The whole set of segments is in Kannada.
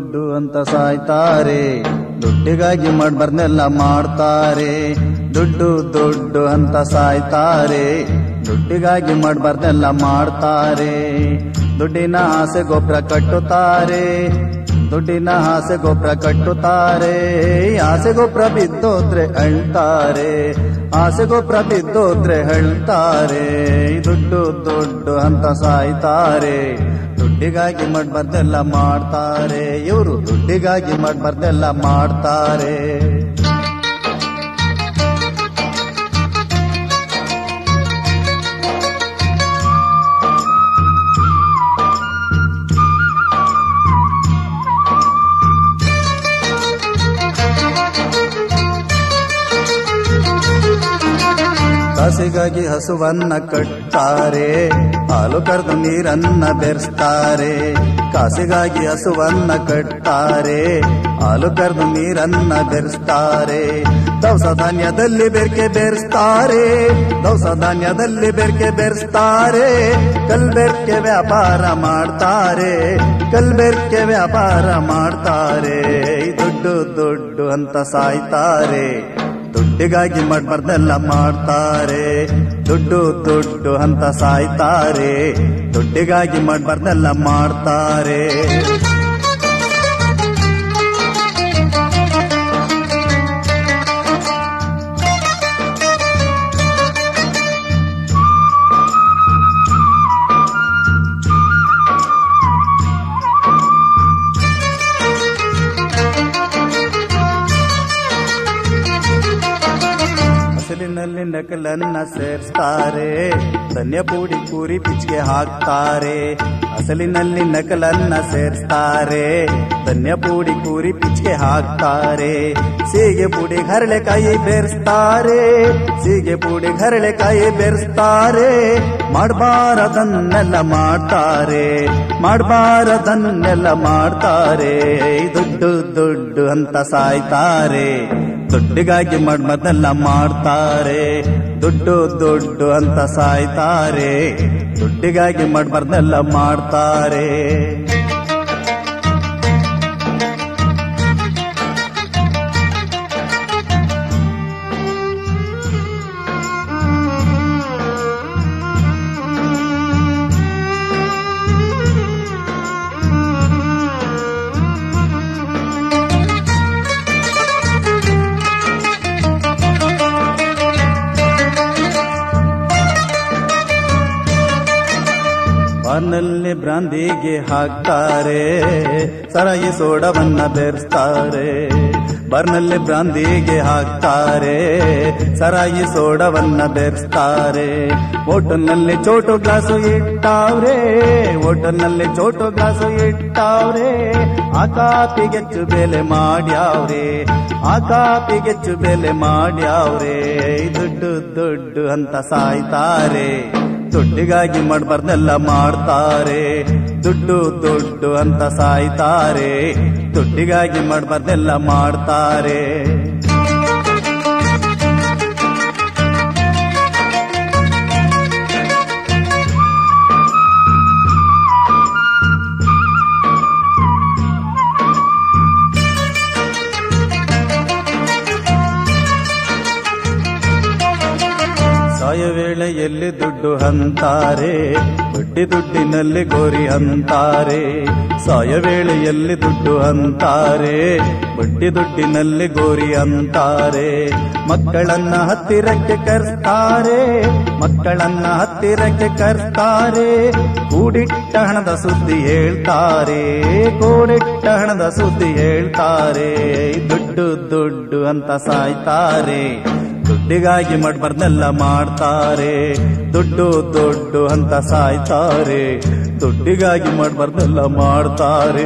ದುಡ್ಡು ಅಂತ ಸಾಯ್ತಾರೆ ದುಡ್ಡಿಗಾಗಿ ಮಾಡ್ಬಾರ್ದೆಲ್ಲ ಮಾಡ್ತಾರೆ ದುಡ್ಡು ದುಡ್ಡು ಅಂತ ಸಾಯ್ತಾರೆ ದುಡ್ಡಿಗಾಗಿ ಮಾಡ್ಬಾರ್ದೆಲ್ಲ ಮಾಡ್ತಾರೆ ದುಡ್ಡಿನ ಆಸೆ ಗೊಬ್ಬರ ಕಟ್ಟುತ್ತಾರೆ ದುಡ್ಡಿನ ಆಸೆ ಗೊಬ್ಬರ ಕಟ್ಟುತ್ತಾರೆ ಆಸೆ ಗೊಬ್ಬರ ಬಿದ್ದೋದ್ರೆ ಅಳ್ತಾರೆ ಆಸೆ ಗೊಬ್ಬರ ಬಿದ್ದೋದ್ರೆ ಹೇಳ್ತಾರೆ ದುಡ್ಡು ದುಡ್ಡು ಅಂತ ಸಾಯ್ತಾರೆ ದುಡ್ಡಿಗಾಗಿ ಮಾಡ್ಬಾರ್ದೆಲ್ಲ ಮಾಡ್ತಾರೆ ಇವರು ದುಡ್ಡಿಗಾಗಿ ಮಾಡ್ಬಾರ್ದೆಲ್ಲ ಮಾಡ್ತಾರೆ ಕಾಸಿಗಾಗಿ ಹಸುವನ್ನ ಕಟ್ತಾರೆ ಹಾಲು ಕರೆದು ನೀರನ್ನ ಬೆರೆಸ್ತಾರೆ ಕಾಸಿಗಾಗಿ ಹಸುವನ್ನ ಕಟ್ತಾರೆ ಹಾಲು ಕರೆದು ನೀರನ್ನ ಬೆರೆಸ್ತಾರೆ ದವಸ ಧಾನ್ಯದಲ್ಲಿ ಬೆರ್ಕೆ ಬೆರೆಸ್ತಾರೆ ದವಸ ಧಾನ್ಯದಲ್ಲಿ ಬೆರ್ಕೆ ಬೆರೆಸ್ತಾರೆ ಕಲ್ಬೆರ್ಕೆ ವ್ಯಾಪಾರ ಮಾಡ್ತಾರೆ ಕಲ್ಬೆರ್ಕೆ ವ್ಯಾಪಾರ ಮಾಡ್ತಾರೆ ದುಡ್ಡು ದುಡ್ಡು ಅಂತ ಸಾಯ್ತಾರೆ ದುಡ್ಡಿಗಾಗಿ ಮಾಡ್ಬಾರ್ದೆಲ್ಲ ಮಾಡ್ತಾರೆ ದುಡ್ಡು ದುಡ್ಡು ಅಂತ ಸಾಯ್ತಾರೆ ದುಡ್ಡಿಗಾಗಿ ಮಾಡ್ಬಾರ್ದೆಲ್ಲ ಮಾಡ್ತಾರೆ ಹಸಲಿನಲ್ಲಿ ನಕಲನ್ನ ಸೇರಿಸ್ತಾರೆ ಧನ್ಯ ಪೂಡಿ ಕೂರಿ ಪಿಚ್ಗೆ ಹಾಕ್ತಾರೆ ಹಸಲಿನಲ್ಲಿ ನಕಲನ್ನ ಸೇರಿಸ್ತಾರೆ ಧನ್ಯ ಪೂಡಿ ಕೂರಿ ಪಿಚ್ಗೆ ಹಾಕ್ತಾರೆ ಸೀಗೆ ಪುಡಿ ಹರಳೆಕಾಯಿ ಬೆರೆಸ್ತಾರೆ ಸೀಗೆ ಪುಡಿ ಹರಳೆಕಾಯಿ ಬೆರೆಸ್ತಾರೆ ಮಾಡಬಾರದನ್ನೆಲ್ಲ ಮಾಡ್ತಾರೆ ಮಾಡಬಾರದನ್ನೆಲ್ಲ ಮಾಡ್ತಾರೆ ದುಡ್ಡು ದುಡ್ಡು ಅಂತ ಸಾಯ್ತಾರೆ ದುಡ್ಡಿಗಾಗಿ ಮಾಡ್ಬದೆಲ್ಲ ಮಾಡ್ತಾರೆ ದುಡ್ಡು ದುಡ್ಡು ಅಂತ ಸಾಯ್ತಾರೆ ದುಡ್ಡಿಗಾಗಿ ಮಾಡ್ಬಾರ್ದೆಲ್ಲ ಮಾಡ್ತಾರೆ ಬಾನಲ್ಲಿ ಬ್ರಾಂದಿಗೆ ಹಾಕ್ತಾರೆ ಸರಾಯಿ ಸೋಡವನ್ನ ಬೆರೆಸ್ತಾರೆ ಬರ್ನಲ್ಲಿ ಬ್ರಾಂದಿಗೆ ಹಾಕ್ತಾರೆ ಸರಾಯಿ ಸೋಡವನ್ನ ಬೆರೆಸ್ತಾರೆ ಹೋಟೆಲ್ನಲ್ಲಿ ಚೋಟು ಗ್ಲಾಸು ಇಟ್ಟಾವ್ರೆ ಹೋಟೆಲ್ನಲ್ಲಿ ಚೋಟು ಗ್ಲಾಸು ಇಟ್ಟಾವ್ರೆ ಆ ಕಾಪಿಗೆಚ್ಚು ಬೆಲೆ ಮಾಡ್ಯಾವ್ರೆ ಆ ಕಾಪಿಗೆಚ್ಚು ಬೆಲೆ ಮಾಡ್ಯಾವ್ರೆ ದುಡ್ಡು ದುಡ್ಡು ಅಂತ ಸಾಯ್ತಾರೆ ದುಡ್ಡಿಗಾಗಿ ಮಾಡ್ಬಾರ್ದೆಲ್ಲ ಮಾಡ್ತಾರೆ ದುಡ್ಡು ದುಡ್ಡು ಅಂತ ಸಾಯ್ತಾರೆ ದುಡ್ಡಿಗಾಗಿ ಮಾಡ್ಬಾರ್ದೆಲ್ಲ ಮಾಡ್ತಾರೆ ಸಾಯ ವೇಳೆಯಲ್ಲಿ ದುಡ್ಡು ಅಂತಾರೆ ದುಡ್ಡಿ ದುಡ್ಡಿನಲ್ಲಿ ಗೋರಿ ಅಂತಾರೆ ಸಾಯ ವೇಳೆಯಲ್ಲಿ ದುಡ್ಡು ಅಂತಾರೆ ಬಡ್ಡಿ ದುಡ್ಡಿನಲ್ಲಿ ಗೋರಿ ಅಂತಾರೆ ಮಕ್ಕಳನ್ನ ಹತ್ತಿರಕ್ಕೆ ಕರ್ತಾರೆ ಮಕ್ಕಳನ್ನ ಹತ್ತಿರಕ್ಕೆ ಕರ್ತಾರೆ ಕೂಡಿಟ್ಟ ಹಣದ ಸುದ್ದಿ ಹೇಳ್ತಾರೆ ಕೂಡಿಟ್ಟ ಹಣದ ಸುದ್ದಿ ಹೇಳ್ತಾರೆ ದುಡ್ಡು ದುಡ್ಡು ಅಂತ ಸಾಯ್ತಾರೆ ದುಡ್ಡಿಗಾಗಿ ಮಾಡ್ಬಾರ್ದೆಲ್ಲ ಮಾಡ್ತಾರೆ ದುಡ್ಡು ದುಡ್ಡು ಅಂತ ಸಾಯ್ತಾರೆ ದುಡ್ಡಿಗಾಗಿ ಮಾಡ್ಬಾರ್ದೆಲ್ಲ ಮಾಡ್ತಾರೆ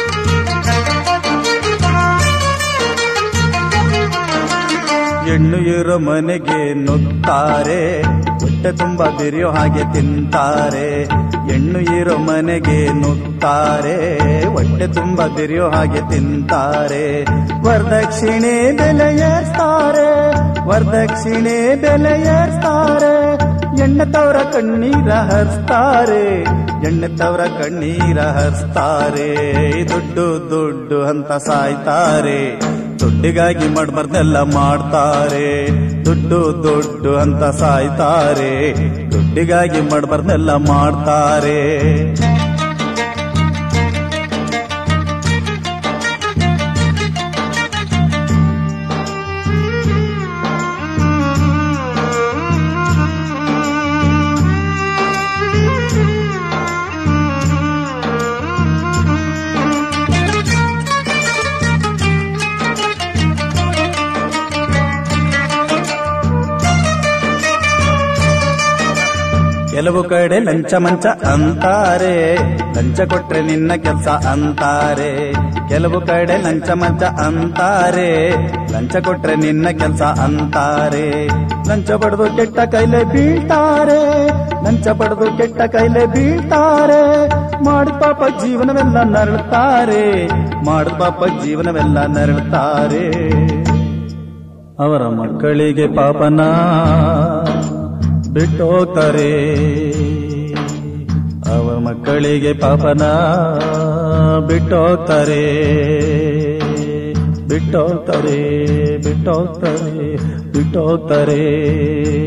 ಹೆಣ್ಣು ಇರೋ ಮನೆಗೆ ನುಗ್ತಾರೆ ಹೊಟ್ಟೆ ತುಂಬ ಬಿರಿಯೋ ಹಾಗೆ ತಿಂತಾರೆ ಹೆಣ್ಣು ಇರೋ ಮನೆಗೆ ನುಗ್ತಾರೆ ಹೊಟ್ಟೆ ತುಂಬ ಬಿರಿಯೋ ಹಾಗೆ ತಿಂತಾರೆ ವರದಕ್ಷಿಣೆ ಬೆಲೆ ಏರ್ಸ್ತಾರೆ ವರದಕ್ಷಿಣೆ ಬೆಲೆ ಏರ್ಸ್ತಾರೆ ಎಣ್ಣೆ ತವರ ಕಣ್ಣೀರ ಹರಿಸ್ತಾರೆ ಎಣ್ಣೆ ತವರ ಕಣ್ಣೀರ ಹರಿಸ್ತಾರೆ ದುಡ್ಡು ದುಡ್ಡು ಅಂತ ಸಾಯ್ತಾರೆ ದುಡ್ಡಿಗಾಗಿ ಮಾಡ್ಬಾರ್ದೆಲ್ಲ ಮಾಡ್ತಾರೆ ದುಡ್ಡು ದುಡ್ಡು ಅಂತ ಸಾಯ್ತಾರೆ ದುಡ್ಡಿಗಾಗಿ ಮಾಡ್ಬಾರ್ದೆಲ್ಲ ಮಾಡ್ತಾರೆ ಕೆಲವು ಕಡೆ ಲಂಚ ಮಂಚ ಅಂತಾರೆ ಲಂಚ ಕೊಟ್ರೆ ನಿನ್ನ ಕೆಲಸ ಅಂತಾರೆ ಕೆಲವು ಕಡೆ ಲಂಚ ಮಂಚ ಅಂತಾರೆ ಲಂಚ ಕೊಟ್ರೆ ನಿನ್ನ ಕೆಲಸ ಅಂತಾರೆ ಲಂಚ ಪಡೆದು ಕೆಟ್ಟ ಕೈಲೆ ಬೀಳ್ತಾರೆ ಲಂಚ ಪಡೆದು ಕೆಟ್ಟ ಕೈಲೆ ಬೀಳ್ತಾರೆ ಮಾಡಿದ ಪಾಪ ಜೀವನವೆಲ್ಲ ನರಳುತ್ತಾರೆ ಮಾಡಿದ ಪಾಪ ಜೀವನವೆಲ್ಲ ನರಳುತ್ತಾರೆ ಅವರ ಮಕ್ಕಳಿಗೆ ಪಾಪನ ಬಿಟ್ಟೋಗ್ತಾರೆ ಅವರ ಮಕ್ಕಳಿಗೆ ಪಾಪನ ಬಿಟ್ಟೋಗ್ತಾರೆ ಬಿಟ್ಟೋಗ್ತಾರೆ ಬಿಟ್ಟೋಗ್ತಾರೆ ಬಿಟ್ಟೋಗ್ತಾರೆ